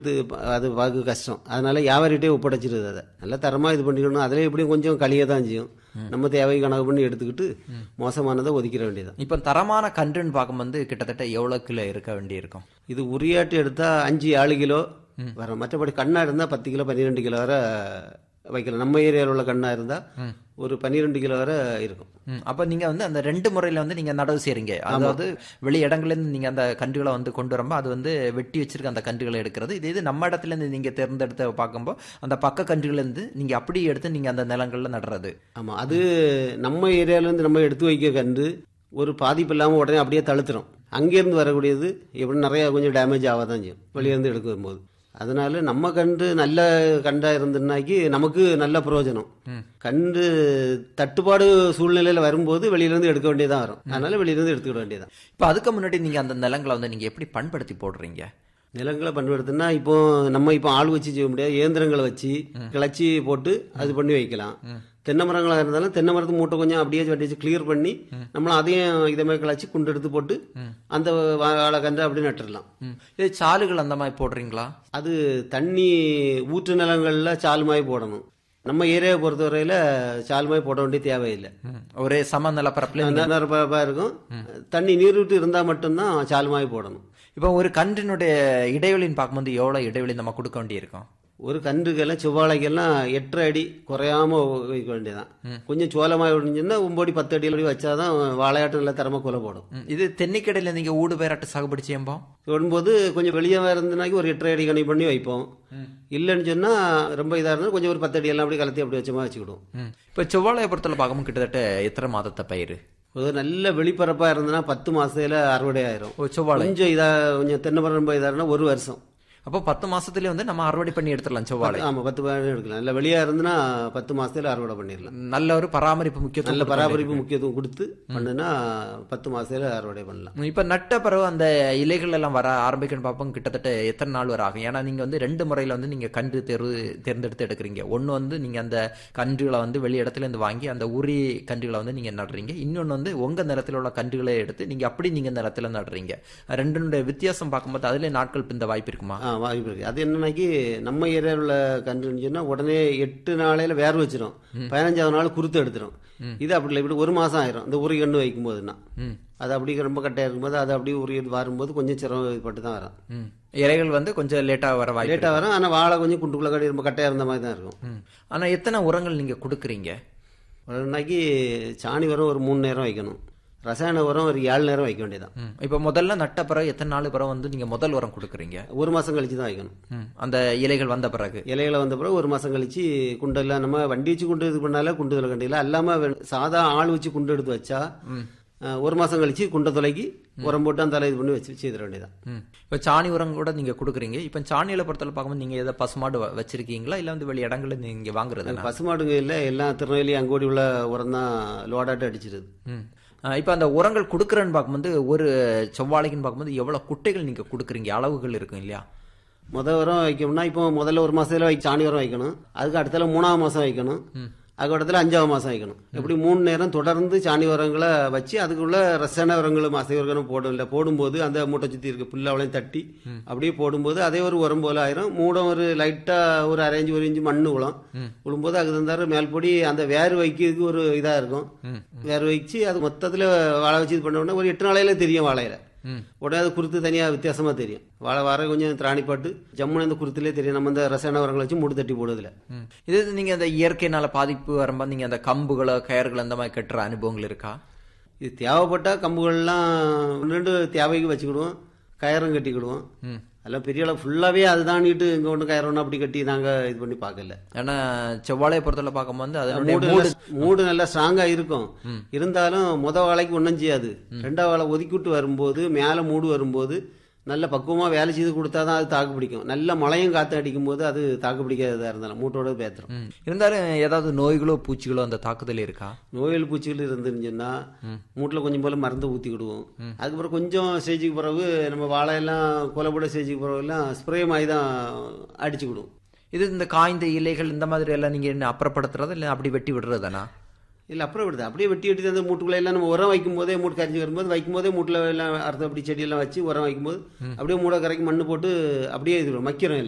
இது ப- அது பார்க்க கஷ்டம் அதனால வியாபாரிகிட்டே ஒப்படைச்சிருது அதை நல்லா தரமாக இது பண்ணிக்கணும் அதில் எப்படியும் கொஞ்சம் கழிய தான் செய்யும் நம்ம தேவை கணக்கு பண்ணி எடுத்துக்கிட்டு மோசமானதை ஒதுக்கிற வேண்டியதான் இப்போ தரமான கன்றுன்னு பார்க்கும்போது கிட்டத்தட்ட எவ்வளோ கிலோ இருக்க வேண்டியிருக்கும் இது உரியாட்டு எடுத்தால் அஞ்சு ஏழு கிலோ வரும் மற்றபடி கண்ணாக இருந்தால் பத்து கிலோ பன்னிரெண்டு கிலோ வரை வைக்கலாம் நம்ம ஏரியாவில் உள்ள கண்ணாக இருந்தால் ஒரு பன்னிரெண்டு கிலோ வரை இருக்கும் ம், அப்ப நீங்க வந்து அந்த ரெண்டு முறையில வந்து நீங்க நடவு செய்றீங்க அதாவது வெளி இடங்கள்ல இருந்து நீங்க அந்த கன்றுகளை வந்து கொண்டு வரும்போது அது வந்து வெட்டி வச்சிருக்க அந்த கன்றுகளை எடுக்கிறது இது இது நம்ம இடத்துல இருந்து நீங்க தேர்ந்தெடுத்து பார்க்கும்போது அந்த பக்க கன்றுகள் இருந்து நீங்க அப்படியே எடுத்து நீங்க அந்த நிலங்கள்ல நடுறது ஆமாம் அது நம்ம ஏரியாவிலேருந்து நம்ம எடுத்து வைக்க கண்டு ஒரு பாதிப்பு இல்லாமல் உடனே அப்படியே தழுத்துறோம் அங்கேருந்து வரக்கூடியது எப்படி நிறையா கொஞ்சம் டேமேஜ் ஆக தான் செய்யும் வெளியேருந்து எடுக்க வரும்போது அதனால நம்ம கண்டு நல்ல கண்டாக இருந்ததுனாக்கி நமக்கு நல்ல பிரயோஜனம் கண்டு தட்டுப்பாடு சூழ்நிலையில் வரும்போது வெளியிலேருந்து எடுக்க வேண்டியதாக வரும் அதனால வெளியிலேருந்து எடுத்துக்கிட வேண்டியதான் இப்போ அதுக்கு முன்னாடி நீங்க அந்த நிலங்களை வந்து நீங்க எப்படி பண்படுத்தி போடுறீங்க நிலங்களை பயன்படுத்தினா இப்போ நம்ம இப்போ ஆள் வச்சு செய்ய முடியாது இயந்திரங்களை வச்சு கிளச்சி போட்டு அது பண்ணி வைக்கலாம் தென்னை மரங்களாக இருந்தாலும் தென்னை மரத்து மூட்டை கொஞ்சம் அப்படியே வட்டி வச்சு கிளியர் பண்ணி நம்மளும் அதையும் இதே மாதிரி கிளச்சி குண்டு எடுத்து போட்டு அந்த வாழை கன்று அப்படி நட்டுடலாம் ம். இது சாலுகள் அந்த மாதிரி போடுறீங்களா அது தண்ணி ஊற்று நிலங்களில் சாலுமாய் போடணும் நம்ம ஏரியாவை பொறுத்தவரையில் சாலுமாய் போட வேண்டிய தேவையில்லை ம். ஒரே சம நிலப்பரப்புல நீங்க- நிரப்பரப்பாக இருக்கும் தண்ணி நீரூற்று இருந்தால் மட்டும்தான் சாலுமாய் போடணும் இப்போ ஒரு கன்றினுடைய இடைவெளின்னு பார்க்கும்போது எவ்வளவு இடைவெளி நம்ம கொடுக்க வேண்டியிருக்கும் ஒரு கன்றுக்கெல்லாம் செவ்வாழைக்கெல்லாம் எட்டரை அடி குறையாம வைக்க வேண்டியதான் கொஞ்சம் சோளமாக விடுஞ்சுன்னா ஒம்பது பத்து அடி அப்படி வச்சாதான் வாழையாட்டம் நல்ல தரமாக கொலை போடும் ம். இது தென்னிக்கடையில நீங்க ஊடு பேராட்டு சாகுபடி செய்யும்போ விடும்போது கொஞ்சம் வெளியே இருந்தனாக்கி ஒரு எட்டரை அடி கணி பண்ணி வைப்போம் இல்லைன்னு சொன்னா ரொம்ப இதாக இருந்தால் கொஞ்சம் ஒரு பத்து அடி எல்லாம் அப்படி கலத்தி அப்படி வச்சமா வச்சுக்கிடுவோம் ம். இப்போ செவ்வாழைய பொறுத்தல பார்க்கும்போது கிட்டத்தட்ட எத்தனை மாதத்தை பயிர் ஒரு நல்ல வெளிப்பரப்பாக இருந்ததுன்னா பத்து மாசத்துல அறுவடை ஆயிரும் ஓ செவ்வாழை கொஞ்சம் இதாக கொஞ்சம் தென்னை மரம் ரொம்ப இதாக இருந்தால் ஒரு வருஷம் அப்போ பத்து மாசத்துலயே வந்து நம்ம அறுவடை பண்ணி எடுத்துடலாம் செவ்வாழை ஆமாம் பத்து பதினஞ்சு எடுக்கலாம் நல்ல வெளியாக இருந்துன்னா பத்து மாசத்துல அறுவடை பண்ணிடலாம் நல்ல ஒரு பராமரிப்பு முக்கியத்துவம் நல்ல பராமரிப்பு முக்கியத்துவம் கொடுத்து பண்ணுனா பத்து மாசத்துல அறுவடை பண்ணலாம் இப்ப நட்ட பிறகு அந்த இலைகள் எல்லாம் வர ஆரம்பிக்கணும் பார்ப்போம் கிட்டத்தட்ட எத்தனை நாள் வரை ஆகும் ஏன்னா நீங்க வந்து ரெண்டு முறையில வந்து நீங்க கன்று தேர்வு தேர்ந்தெடுத்து எடுக்கிறீங்க ஒன்னு வந்து நீங்க அந்த கன்றுகளை வந்து வெளி இடத்துல இருந்து வாங்கி அந்த உரி கன்றுகளை வந்து நீங்க நடுறீங்க இன்னொன்னு வந்து உங்க நிலத்தில் உள்ள கன்றுகளை எடுத்து நீங்க அப்படி நீங்க நிலத்துல நடுறீங்க ரெண்டுனுடைய வித்தியாசம் பார்க்கும்போது அதுல நாட்கள் பிந்த வாய்ப்பு இருக்குமா ஆ வாய்ப்பு இருக்கு அது என்னன்னாக்கி நம்ம ஏரியாவில் உள்ள கன்றுன்னு சொன்னா உடனே எட்டு நாளையில வேர் வச்சிரும் பதினஞ்சாவது நாள் குருத்து எடுத்துரும் இது அப்படி இல்லை இப்படி ஒரு மாசம் ஆயிரும் இந்த உரி கன்று வைக்கும் போதுன்னா ம். அது அப்படி ரொம்ப கட்டையா இருக்கும்போது அது அப்படியே உரி வரும்போது கொஞ்சம் சிரமப்பட்டு தான் வரும் ம். இலைகள் வந்து கொஞ்சம் லேட்டா வர வாய்ப்பு லேட்டாக வரும் ஆனால் வாழை கொஞ்சம் குண்டுக்குள்ள கட்டி ரொம்ப கட்டையா இருந்த மாதிரி தான் இருக்கும் ம். ஆனா எத்தனை உரங்கள் நீங்க கொடுக்குறீங்க ஒரு நாளைக்கு சாணி உரம் ஒரு மூணு நேரம் வைக்கணும் ரசாயன உரம் ஒரு ஏழு நேரம் வைக்க வேண்டியதான் ம். இப்ப முதல்ல நட்ட பிறகு எத்தனை நாள் பிறகு வந்து நீங்க முதல் உரம் கொடுக்குறீங்க ஒரு மாசம் கழிச்சு தான் வைக்கணும் ம். அந்த இலைகள் வந்த பிறகு இலையில வந்த பிறகு ஒரு மாசம் கழிச்சு குண்டெல்லாம் நம்ம வண்டி வச்சு குண்டு இது பண்ணால குண்டு தொலை கண்டியில் அல்லாம வெ- சாதா ஆள் வச்சு குண்டு எடுத்து வச்சா அஹ், ஒரு மாசம் கழிச்சு குண்டை தொலைக்கி உரம் போட்டு அந்த இது பண்ணி வச்சு செய்திட வேண்டியதான் ம். இப்ப சாணி உரம் கூட நீங்க கொடுக்குறீங்க இப்ப சாணியில பொறுத்தவரை பார்க்கும்போது நீங்க எதை பசுமாடு வ- வச்சிருக்கீங்களா இல்ல வந்து வெளி இடங்கள்ல நீங்க வாங்குறது பசுமாடுங்க இல்லை எல்லாம் திருநெல்வேலி அங்கோடி உள்ள உரம் தான் லோடாட்டு அடிச்சிருது ம். ஆ, இப்ப அந்த உரங்கள் கொடுக்குறேன்னு பார்க்கும்போது ஒரு செவ்வாழைக்குன்னு பார்க்கும்போது எவ்வளவு குட்டைகள் நீங்க கொடுக்குறீங்க அளவுகள் இருக்கும் இல்லையா முத உரம் வைக்கணும்னா இப்போ முதல்ல ஒரு மாசத்துல வை சாணி உரம் வைக்கணும் அதுக்கு அடுத்தால மூணாவது மாசம் வைக்கணும் அதுக்கு இடத்துல அஞ்சாவது மாசம் வைக்கணும் இப்படி மூணு நேரம் தொடர்ந்து சாணி உரங்களை வச்சு அதுக்குள்ள ரசாயன உரங்களும் அசை உரங்களும் போடும் இல்லை போடும்போது அந்த மூட்டை சுத்தி இருக்க புல்லாவளையும் தட்டி அப்படியே போடும்போது அதே ஒரு உரம் போல ஆயிரும் மூடம் ஒரு லைட்டா ஒரு அரை இன்ச்சு ஒரு இன்ச்சு மண்ணு விழும் விழும்போது அதுக்கு தந்தாரு மேல்படி அந்த வேர் வைக்கிறதுக்கு ஒரு இதா இருக்கும் வேர் வச்சு அது மொத்தத்துல வாழை வச்சு இது பண்ண உடனே ஒரு எட்டு நாளையில தெரியும் வாழையில உடனே அது குருத்து தனியாக வித்தியாசமாக தெரியும் வாழை வர கொஞ்சம் திராணிப்பாட்டு ஜம்முன்னு அந்த குருத்துலேயே தெரியும் நம்ம இந்த ரசாயன உரங்களை வச்சு மூடு தட்டி போடுறதுல ம். இது நீங்க அந்த இயற்கையினால பாதிப்பு வரும்போது நீங்க அந்த கம்புகளோ கயறுகள் அந்த மாதிரி கட்டுற அனுபவங்கள் இருக்கா இது தேவைப்பட்டா கம்புகள்லாம் ஒன்று ரெண்டு தேவைக்கு வச்சுக்கிடுவோம் கயரும் கட்டிக்கிடுவோம் அதெல்லாம் பெரிய அளவு ஃபுல்லாகவே அதுதான்ட்டு இங்கே ஒன்று கயறோன்னு அப்படி கட்டி நாங்கள் இது பண்ணி பார்க்கல ஏன்னா செவ்வாழையை பொறுத்தவரை பார்க்கும்போது அதனுடைய மூடு நல்லா மூடு நல்லா ஸ்ட்ராங்கா இருக்கும் இருந்தாலும் முத வாழைக்கு ஒன்றும் செய்யாது ரெண்டாவது வாழை ஒதுக்கி விட்டு வரும்போது மேலே மூடு வரும்போது நல்ல பக்குவமா வேலை செய்து கொடுத்தா தான் அது தாக்கு பிடிக்கும் நல்ல மழையும் காற்று அடிக்கும் போது அது தாக்கு பிடிக்காததா இருந்தாலும் மூட்டோட பேத்துரும் ம். இருந்தாலும் ஏதாவது நோய்களோ பூச்சிகளோ அந்த தாக்குதல் இருக்கா நோயல் பூச்சிகள் இருந்துருந்துச்சுன்னா மூட்டில் கொஞ்சம் போல மருந்து ஊற்றிக்கிடுவோம் அதுக்கப்புறம் கொஞ்சம் ஸ்டேஜுக்கு பிறகு நம்ம வாழையெல்லாம் கொலைப்பட ஸ்டேஜுக்கு பிறகு எல்லாம் ஸ்ப்ரே மாதிரி தான் அடிச்சுக்கிடுவோம் இது இந்த காய்ந்த இலைகள் இந்த மாதிரி எல்லாம் நீங்க என்ன அப்புறப்படுத்துறதா இல்ல அப்படி வெட்டி விடுறதானா இல்லை அப்புறம் விடுது அப்படியே வெட்டி வெட்டி அந்த மூட்டுக்குள்ள எல்லாம் நம்ம உரம் வைக்கும் போதே மூட்டு கரைஞ்சி வரும்போது வைக்கும் போதே மூட்டில் எல்லாம் அறுத்த அப்படி செடியெல்லாம் வச்சு உரம் வைக்கும்போது அப்படியே மூட கரைக்கு மண்ணு போட்டு அப்படியே இது மக்கிறோம்